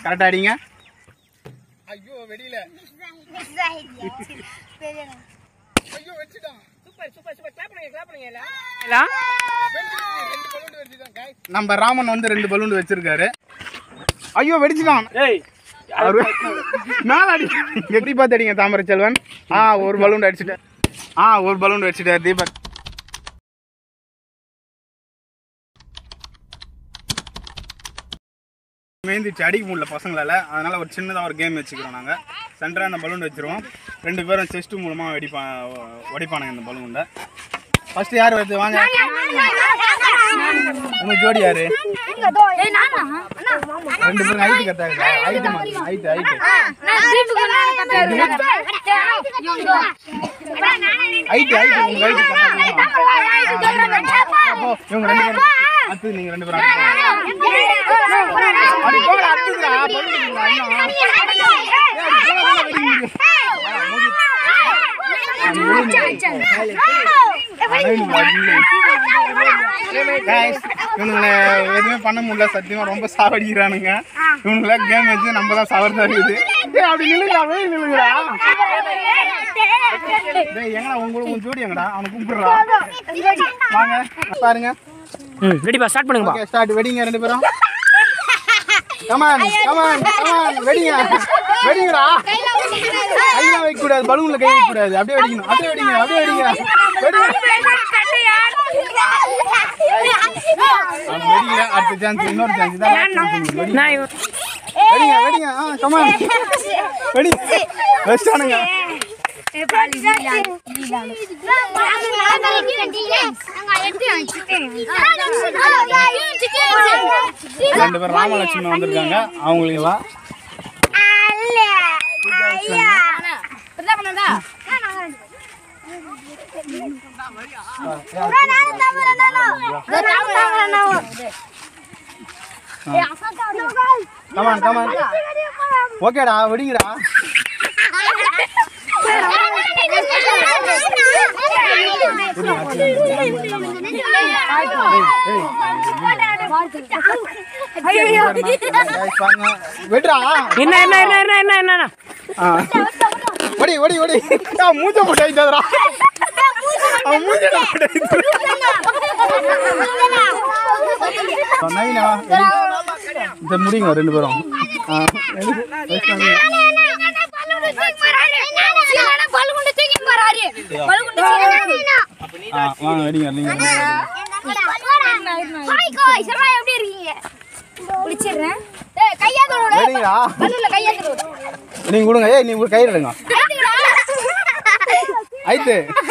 கரெக்டாக அடிங்க ஐயோ வெடியில ஐயோ வெடிச்சிட்டான் சூப்பர் சூப்பர் சூப்பர் கிளாப் பண்ணுங்க கிளாப் பண்ணுங்க எல்லாம் எல்லாம் ரெண்டு பலூன் வெடிச்சிட்டான் காய் நம்ம ராமன் வந்து ரெண்டு பலூன் வச்சிருக்காரு ஐயோ வெடிச்சிட்டான் ஏய் அவரு மேல அடி எட்டி பார்த்து அடிங்க தாமரை செல்வன் ஆ ஒரு பலூன் அடிச்சுட்டேன் ஆ ஒரு பலூன் வச்சுட்டார் தீபக் மேந்திச்சு அடிக்க முடியல பசங்களால அதனால ஒரு சின்னதாக ஒரு கேம் வச்சுக்கிறோம் நாங்கள் சென்டராக அந்த பலூன் வச்சிருவோம் ரெண்டு பேரும் செஸ்ட் மூலமாக வெடிப்பா உடைப்பானுங்க இந்த பலூனில் ஃபர்ஸ்ட் யார் வருது வாங்க உங்க ஜோடி யாரு ரெண்டு பேரும் ஹைட்டு கரெக்டாக height height height height height உங்க ஹைட்டு அப்போ இவங்க ரெண்டு பேரும் அடுத்து நீங்க ரெண்டு பேரும் அடி போங்க அடுத்துடா பண்ணுங்க இவனுங்களை எதுவுமே பண்ண முடியல சத்தியமா ரொம்ப சாவடிக்கிறானுங்க இவனுங்கள கேம் வச்சு நம்ம தான் சவர்தா இருக்குது ஏய் அப்படி நில்லுடா வெயில் நில்லுங்கடா டேய் எங்கடா உங்களுக்கு உன் ஜோடி எங்கடா அவனை கூப்பிடுறா வாங்க பாருங்க ம் ரெடிப்பா ஸ்டார்ட் பண்ணுங்கப்பா ஓகே ஸ்டார்ட் வெடிங்க ரெண்டு பேரும் கமான் கமான் கமான் வெடிங்க வெடிங்கடா கையில வைக்க கூடாது பலூன்ல கை வைக்க கூடாது அப்படியே வெடிக்கணும் அப்படியே வெடிங்க அப்படியே வெடிங்க வெடிங்க அவன் வெடிக்கல அடுத்த சான்ஸ் இன்னொரு சான்ஸ் தான் last chance உங்களுக்கு. வெடிங்க நான் இவ- வெடிங்க வெடிங்க ஆ கமான் வெடி வெஸ்டானுங்க ரெண்டு பேர் ராமலட்சுமி வந்திருக்காங்க அவங்களுக்கு வா கமான் கமான் ஓகேடா வெடிங்கடா Guys, பாருங்க வெட்றா என்ன என்ன என்ன என்ன என்ன என்ன ஆ. ஒடி ஒடி ஒடி ஆ, மூஞ்ச போட்டு ஆயிட்டாதரா அவன் மூஞ்ச போட்டு நவீனா இந்த முடிங்க ரெண்டு பேரும் ஆ, ரெண்டு பேரும் வயசானவங்க. ஆ, வாங்க வெடிங்க நீங்க எப்படி இருக்கீங்க பிடிச்சிடுறேன் கையாதோட வெடிங்கடா கையாதோட நீங்க கொடுங்க ஏய் நீங்க கையில் எடுங்க ஆயிட்டு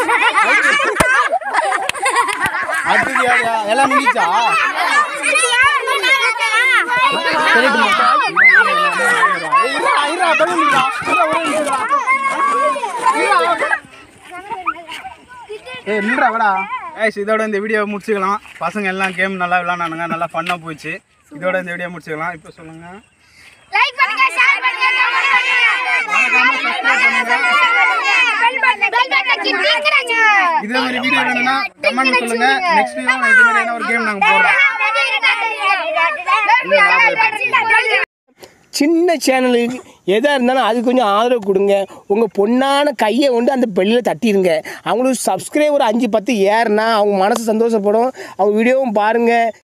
அடுத்தது யாரு? எல்லாம் முடிச்சா ஏய் நின்றா வாடா ஏய் இதோட இந்த வீடியோ முடிச்சுக்கலாம் பசங்க எல்லாம் கேம் நல்லா விளாண்டானுங்க நல்லா ஃபன்னாக போயிடுச்சு இதோட இந்த வீடியோ முடிச்சுக்கலாம் இப்போ சொல்லுங்க லைக் பண்ணுங்க ஷேர் பண்ணுங்க பெல் பட்டன் பெல் பட்டன் கிளிக்குறாங்க இதே மாதிரி வீடியோ வேணும்னா கமெண்ட் சொல்லுங்க நெக்ஸ்ட் வீடியோ இது மாதிரி என்ன ஒரு கேம் நாங்கள் போடுறோம் சின்ன சேனலுக்கு எதாக இருந்தாலும் அது கொஞ்சம் ஆதரவு கொடுங்க உங்கள் பொண்ணான கையை கொண்டு அந்த பெல்லில் தட்டிடுங்க அவங்களுக்கு சப்ஸ்கிரைபர் அஞ்சு பத்து ஏறுனா அவங்க மனசு சந்தோஷப்படும் அவங்க வீடியோவும் பாருங்கள்